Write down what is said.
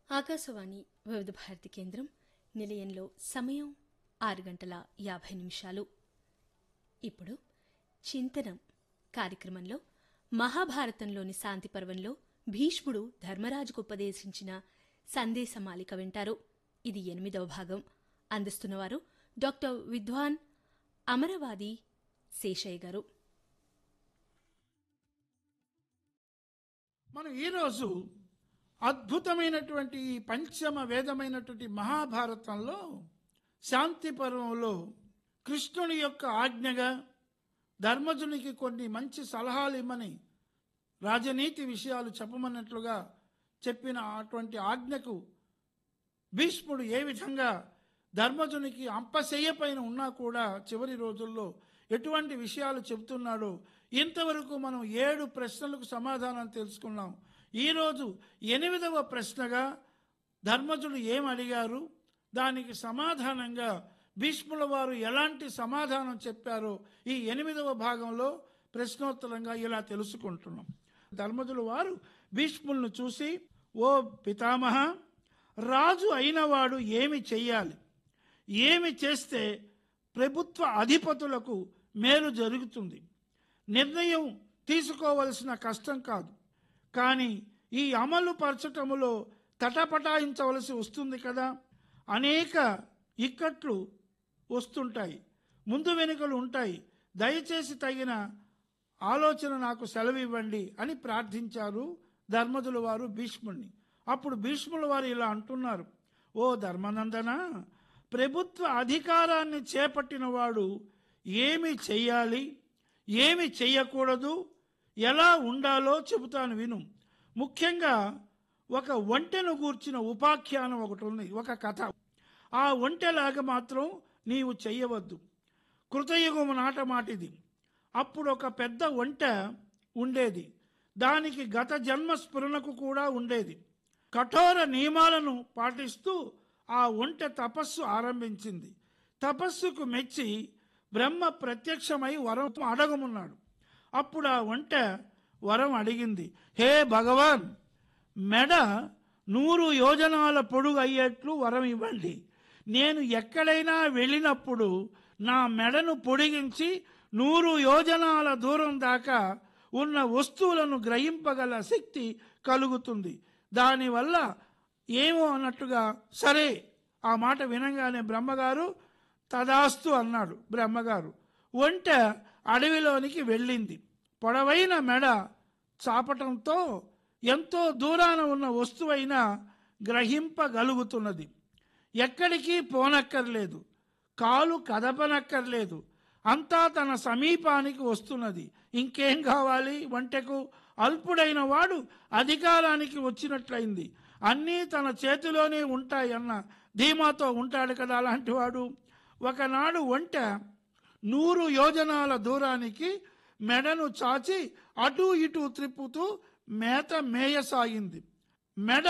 ఆకాశవాణి వివిధ భారతి కేంద్రం నిలయంలో సమయం ఆరు గంటల యాభై నిమిషాలు ఇప్పుడు చింతనం కార్యక్రమంలో మహాభారతంలోని శాంతి పర్వంలో భీష్ముడు ధర్మరాజుకు ఉపదేశించిన సందేశమాలిక వింటారు ఇది ఎనిమిదవ భాగం అందిస్తున్నవారు డాక్టర్ విద్వాన్ అమరవాది శేషయ్య గారు మనం ఈరోజు అద్భుతమైనటువంటి ఈ పంచమ వేదమైనటువంటి మహాభారతంలో శాంతి పర్వంలో కృష్ణుని యొక్క ఆజ్ఞగా ధర్మజునికి కొన్ని మంచి సలహాలు ఇమ్మని రాజనీతి విషయాలు చెప్పమన్నట్లుగా చెప్పిన అటువంటి ఆజ్ఞకు భీష్ముడు ఏ విధంగా ధర్మజునికి అంపశయ్య పైన ఉన్నా కూడా చివరి రోజుల్లో ఎటువంటి విషయాలు చెబుతున్నాడో ఇంతవరకు మనం ఏడు ప్రశ్నలకు సమాధానం తెలుసుకున్నాం ఈరోజు ఎనిమిదవ ప్రశ్నగా ధర్మజుడు ఏం అడిగారు దానికి సమాధానంగా భీష్ముల వారు ఎలాంటి సమాధానం చెప్పారో ఈ ఎనిమిదవ భాగంలో ప్రశ్నోత్తరంగా ఇలా తెలుసుకుంటున్నాం ధర్మజులు వారు భీష్ములను చూసి ఓ పితామహ రాజు అయినవాడు ఏమి చెయ్యాలి ఏమి చేస్తే ప్రభుత్వ అధిపతులకు మేలు జరుగుతుంది నిర్ణయం తీసుకోవలసిన కష్టం కాదు కానీ ఈ అమలు పరచటములో తటపటాయించవలసి వస్తుంది కదా అనేక ఇక్కట్లు వస్తుంటాయి ముందు వెనుకలు ఉంటాయి దయచేసి తగిన ఆలోచన నాకు సెలవివ్వండి అని ప్రార్థించారు ధర్మజుల వారు భీష్ముణ్ణి అప్పుడు భీష్ముల వారు ఇలా అంటున్నారు ఓ ధర్మనందన ప్రభుత్వ అధికారాన్ని చేపట్టిన వాడు ఏమి చెయ్యాలి ఏమి చెయ్యకూడదు ఎలా ఉండాలో చెబుతాను విను ముఖ్యంగా ఒక ఒంటెను గూర్చిన ఉపాఖ్యానం ఒకటి ఉంది ఒక కథ ఆ ఒంటెలాగా మాత్రం నీవు చెయ్యవద్దు కృతయుగము నాట మాటిది అప్పుడు ఒక పెద్ద ఒంట ఉండేది దానికి గత జన్మ స్ఫురణకు కూడా ఉండేది కఠోర నియమాలను పాటిస్తూ ఆ ఒంట తపస్సు ఆరంభించింది తపస్సుకు మెచ్చి బ్రహ్మ ప్రత్యక్షమై వరం అడగమున్నాడు అప్పుడు ఆ ఒంట వరం అడిగింది హే భగవాన్ మెడ నూరు యోజనాల పొడుగు అయ్యేట్లు వరం ఇవ్వండి నేను ఎక్కడైనా వెళ్ళినప్పుడు నా మెడను పొడిగించి నూరు యోజనాల దూరం దాకా ఉన్న వస్తువులను గ్రహింపగల శక్తి కలుగుతుంది దానివల్ల ఏమో అన్నట్టుగా సరే ఆ మాట వినంగానే బ్రహ్మగారు తదాస్తు అన్నాడు బ్రహ్మగారు ఒంట అడవిలోనికి వెళ్ళింది పొడవైన మెడ చాపటంతో ఎంతో దూరాన ఉన్న వస్తువైనా గ్రహింపగలుగుతున్నది ఎక్కడికి పోనక్కర్లేదు కాలు కదపనక్కర్లేదు అంతా తన సమీపానికి వస్తున్నది ఇంకేం కావాలి వంటకు అల్పుడైన వాడు అధికారానికి వచ్చినట్లయింది అన్నీ తన చేతిలోనే ఉంటాయన్న ధీమాతో ఉంటాడు కదా అలాంటి వాడు ఒకనాడు వంట నూరు యోజనాల దూరానికి మెడను చాచి అటూ ఇటూ త్రిప్పుతూ మేత మేయసాగింది మెడ